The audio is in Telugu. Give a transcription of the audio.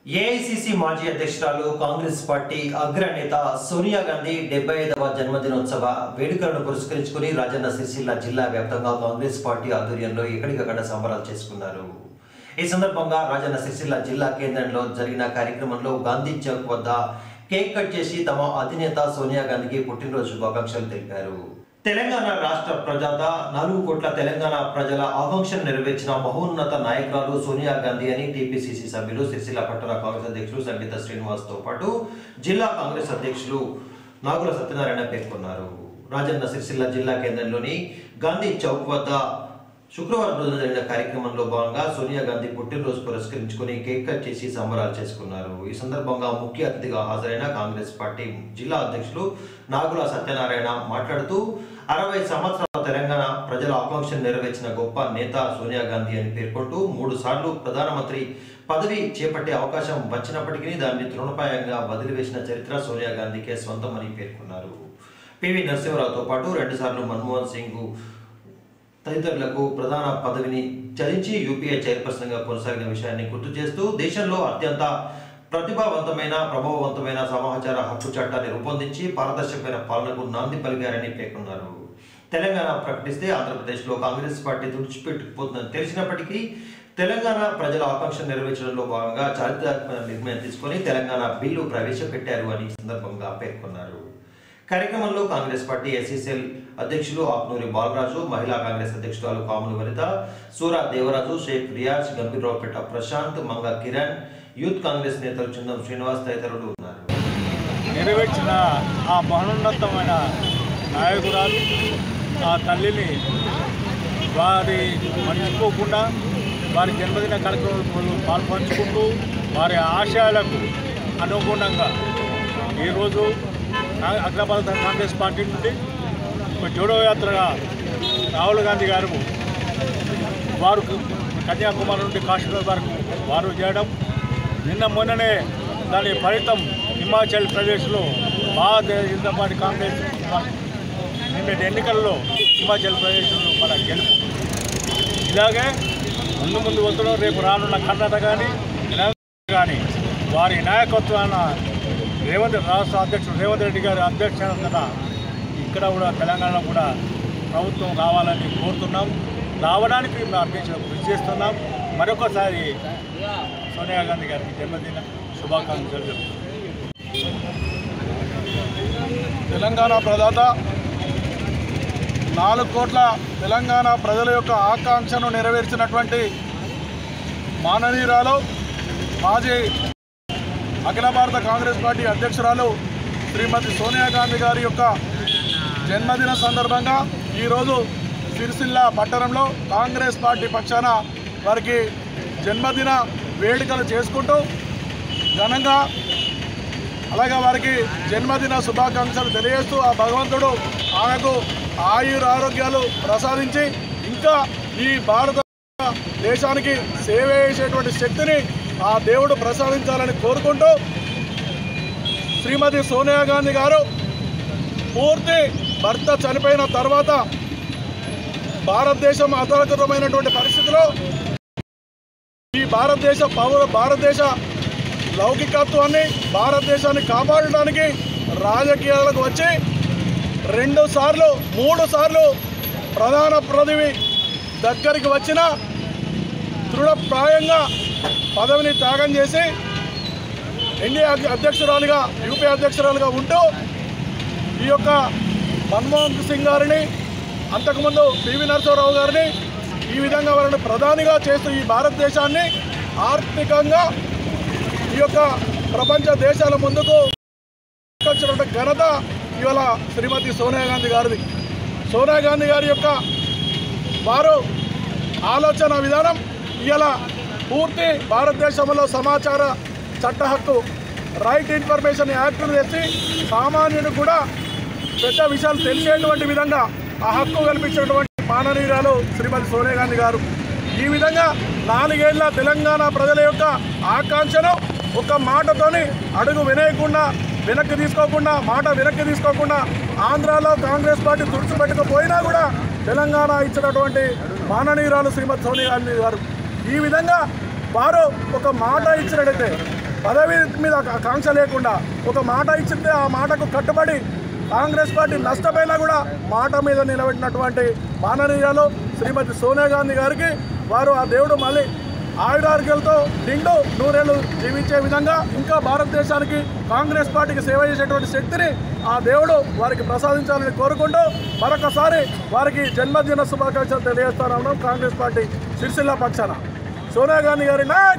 ఏఐసిసి మాజీ అధ్యక్షురాలు కాంగ్రెస్ పార్టీ అగ్రనేత సోనియా గాంధీ డెబ్బై ఐదవ జన్మదినోత్సవ వేడుకలను పురస్కరించుకుని రాజన్న సిరిసిల్ల జిల్లా వ్యాప్తంగా కాంగ్రెస్ పార్టీ ఆధ్వర్యంలో ఎక్కడికక్కడ సంబరాలు చేసుకున్నారు ఈ సందర్భంగా రాజన్న సిరిసిల్ల జిల్లా కేంద్రంలో జరిగిన కార్యక్రమంలో గాంధీ చౌక్ వద్ద కేక్ కట్ చేసి తమ అధినేత సోనియా గాంధీకి పుట్టినరోజు శుభాకాంక్షలు తెలిపారు తెలంగాణ రాష్ట్ర ప్రజాత నాలుగు కోట్ల తెలంగాణ ప్రజల ఆకాంక్షను నెరవేర్చిన మహోన్నత నాయకురాలు సోనియా గాంధీ అని టీపీసీసీ సభ్యులు సిరిసిల్ల పట్టణ కాంగ్రెస్ అధ్యక్షులు సంగీత శ్రీనివాస్ తో పాటు జిల్లా కాంగ్రెస్ అధ్యక్షులు నాగుల సత్యనారాయణ పేర్కొన్నారు రాజన్న సిరిసిల్ల జిల్లా కేంద్రంలోని గాంధీ చౌక్ వద్ద శుక్రవారం రోజున జరిగిన కార్యక్రమంలో భాగంగా సోనియా గాంధీ పుట్టినరోజు పురస్కరించుకుని కేక్ కట్ చేసి సంబరాలు చేసుకున్నారు ఈ సందర్భంగా ముఖ్య అతిథిగా హాజరైన కాంగ్రెస్ పార్టీ జిల్లా అధ్యక్షులు నాగుల సత్యనారాయణ మాట్లాడుతూ అరవై సంవత్సరాల తెలంగాణ ప్రజల ఆకాంక్షను నెరవేర్చిన గొప్ప నేత సోనియా గాంధీ అని పేర్కొంటూ మూడు సార్లు ప్రధానమంత్రి పదవి చేపట్టే అవకాశం వచ్చినప్పటికీ దాన్ని తృణప్రాయంగా వదిలివేసిన చరిత్ర సోనియా గాంధీకే సొంతమని పేర్కొన్నారు పివి నరసింహరావుతో పాటు రెండుసార్లు మన్మోహన్ సింగ్ తదితరులకు ప్రధాన పదవిని చరించి యూపీఏ చైర్పర్సన్గా కొనసాగిన విషయాన్ని గుర్తు చేస్తూ దేశంలో అత్యంత ప్రతిభావంతమైన ప్రభావవంతమైన సమాచార హక్కు చట్టాన్ని రూపొందించి పారదర్శకమైన పాలనకు నాంది పలికారని పేర్కొన్నారు తెలంగాణ ప్రకటిస్తే ఆంధ్రప్రదేశ్లో కాంగ్రెస్ పార్టీ తుడిచిపెట్టుకుపోతుందని తెలిసినప్పటికీ తెలంగాణ ప్రజల ఆకాంక్ష నెరవేర్చడంలో భాగంగా చారిత్రాత్మక నిర్ణయం తీసుకొని తెలంగాణ బిల్లు ప్రవేశపెట్టారు అని ఈ సందర్భంగా పేర్కొన్నారు కార్యక్రమంలో కాంగ్రెస్ పార్టీ ఎస్ఈసీఎల్ అధ్యక్షులు ఆప్నూరి బాలరాజు మహిళా కాంగ్రెస్ అధ్యక్షురాలు కాములు వనిత సూరా దేవరాజు షేక్ రియాజ్ గంభీరరావుపేట ప్రశాంత్ మంగ కిరణ్ యూత్ కాంగ్రెస్ నేతలు చందం శ్రీనివాస్ తదితరులు ఉన్నారు నెరవేర్చిన ఆ మహోన్నతమైన నాయకురాలు ఆ తల్లిని వారి మర్చిపోకుండా వారి జన్మదిన కార్యక్రమంలో పాల్పంచుకుంటూ వారి ఆశయాలకు అనుగుణంగా ఈరోజు కా- అఖిల భారత కాంగ్రెస్ పార్టీ నుండి ఒక జోడో యాత్రగా రాహుల్ గాంధీ గారు వారు కన్యాకుమారి నుండి కాశ్మీర్ వరకు వారు చేయడం నిన్న మొన్ననే దాని ఫలితం హిమాచల్ ప్రదేశ్లో భారతీయ జనతా పార్టీ కాంగ్రెస్ పార్టీ నిన్నటి ఎన్నికల్లో హిమాచల్ ప్రదేశ్లో మన గెలుపు ఇలాగే ముందు ముందు వస్తున్నాం రేపు రానున్న కర్ణాటక కానీ తెలంగాణ కానీ వారి నాయకత్వాన రేవంత్ రాష్ట్ర అధ్యక్షుడు రేవంత్ రెడ్డి గారి అధ్యక్షత ఇక్కడ కూడా తెలంగాణలో కూడా ప్రభుత్వం రావాలని కోరుతున్నాం రావడానికి మేము అధ్యక్షులు కృషి చేస్తున్నాం మరొకసారి సోనియా గాంధీ గారికి జన్మదిన శుభాకాంక్షలు చెప్తున్నాం తెలంగాణ ప్రదాత నాలుగు కోట్ల తెలంగాణ ప్రజల యొక్క ఆకాంక్షను నెరవేర్చినటువంటి మాననీయురాలు మాజీ అఖిల భారత కాంగ్రెస్ పార్టీ అధ్యక్షురాలు శ్రీమతి సోనియా గాంధీ గారి యొక్క జన్మదిన సందర్భంగా ఈరోజు సిరిసిల్ల పట్టణంలో కాంగ్రెస్ పార్టీ పక్షాన వారికి జన్మదిన వేడుకలు చేసుకుంటూ ఘనంగా అలాగే వారికి జన్మదిన శుభాకాంక్షలు తెలియజేస్తూ ఆ భగవంతుడు ఆమెకు ఆయుర ఆరోగ్యాలు ప్రసాదించి ఇంకా ఈ భారత దేశానికి సేవ చేసేటువంటి శక్తిని ఆ దేవుడు ప్రసాదించాలని కోరుకుంటూ శ్రీమతి సోనియా గాంధీ గారు పూర్తి భర్త చనిపోయిన తర్వాత భారతదేశం అతలకృతమైనటువంటి పరిస్థితిలో ఈ భారతదేశ పౌర భారతదేశ లౌకికత్వాన్ని భారతదేశాన్ని కాపాడడానికి రాజకీయాలకు వచ్చి రెండు సార్లు మూడు సార్లు ప్రధాన పదవి దగ్గరికి వచ్చిన దృఢప్రాయంగా పదవిని త్యాగం చేసి ఎన్డీఏ అధ్య- అధ్యక్షురాలుగా యూపీ అధ్యక్షురాలుగా ఉంటూ ఈ యొక్క మన్మోహన్ సింగ్ గారిని అంతకుముందు పివి నరసింహరావు గారిని ఈ విధంగా వారిని ప్రధానిగా చేస్తూ ఈ భారతదేశాన్ని ఆర్థికంగా ఈ యొక్క ప్రపంచ దేశాల ముందుకు తీసుకొచ్చినటువంటి ఘనత ఇవాళ శ్రీమతి సోనియా గాంధీ గారిది సోనియా గాంధీ గారి యొక్క వారు ఆలోచన విధానం ఇవాళ పూర్తి భారతదేశంలో సమాచార చట్ట హక్కు రైట్ ఇన్ఫర్మేషన్ యాక్ట్ను తెచ్చి సామాన్యుడు కూడా పెద్ద విషయాలు తెలిసేటువంటి విధంగా ఆ హక్కు కల్పించినటువంటి మాననీయురాలు శ్రీమతి సోనియా గాంధీ గారు ఈ విధంగా నాలుగేళ్ల తెలంగాణ ప్రజల యొక్క ఆకాంక్షను ఒక మాటతోని అడుగు వినేయకుండా వెనక్కి తీసుకోకుండా మాట వెనక్కి తీసుకోకుండా ఆంధ్రాలో కాంగ్రెస్ పార్టీ తుడిచిపెట్టకపోయినా కూడా తెలంగాణ ఇచ్చినటువంటి మాననీయురాలు శ్రీమతి సోనియా గాంధీ గారు ఈ విధంగా వారు ఒక మాట ఇచ్చినట్టయితే పదవి మీద కాంక్ష లేకుండా ఒక మాట ఇచ్చితే ఆ మాటకు కట్టుబడి కాంగ్రెస్ పార్టీ నష్టపోయినా కూడా మాట మీద నిలబెట్టినటువంటి మాననీయాలు శ్రీమతి సోనియా గాంధీ గారికి వారు ఆ దేవుడు మళ్ళీ ఆయురారోగ్యాలతో నిండు నూరేళ్లు జీవించే విధంగా ఇంకా భారతదేశానికి కాంగ్రెస్ పార్టీకి సేవ చేసేటువంటి శక్తిని ఆ దేవుడు వారికి ప్రసాదించాలని కోరుకుంటూ మరొకసారి వారికి జన్మదిన శుభాకాంక్షలు తెలియజేస్తాను కాంగ్రెస్ పార్టీ సిరిసిల్ల పక్షాన సోనియా గాంధీ గారి నాయకత్వం